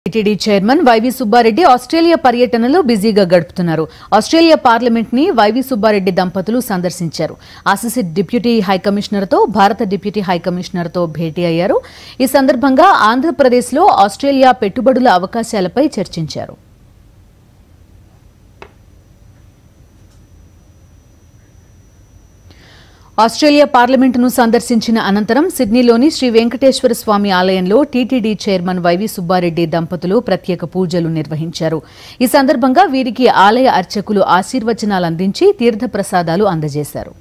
TTD chairman Y V Subbareddy Australia పర్యటనలో బిజీగా గడుపుతున్నారు ఆస్ట్రేలియా పార్లమెంట్ ని వైవి సుబ్బారెడ్డి దంపతులు సందర్శించారు అసిసిట్ డిప్యూటీ హైకమిషనర్తో భారత డిప్యూటీ హైకమిషనర్తో భేటీ అయ్యారు ఈ సందర్భంగా ఆంధ్రప్రదేశ్లో ఆస్ట్రేలియా పెట్టుబడుల అవకాశాలపై చర్చించారు ఆస్ట్రేలియా పార్లమెంటును సందర్శించిన అనంతరం సిడ్నీలోని శ్రీ వెంకటేశ్వర స్వామి ఆలయంలో టీటీడీ చైర్మన్ వైవి సుబ్బారెడ్డి దంపతులు ప్రత్యేక పూజలు నిర్వహించారు ఈ సందర్భంగా వీరికి ఆలయ అర్చకులు ఆశీర్వచనాలు అందించి తీర్థప్రసాదాలు అందజేశారు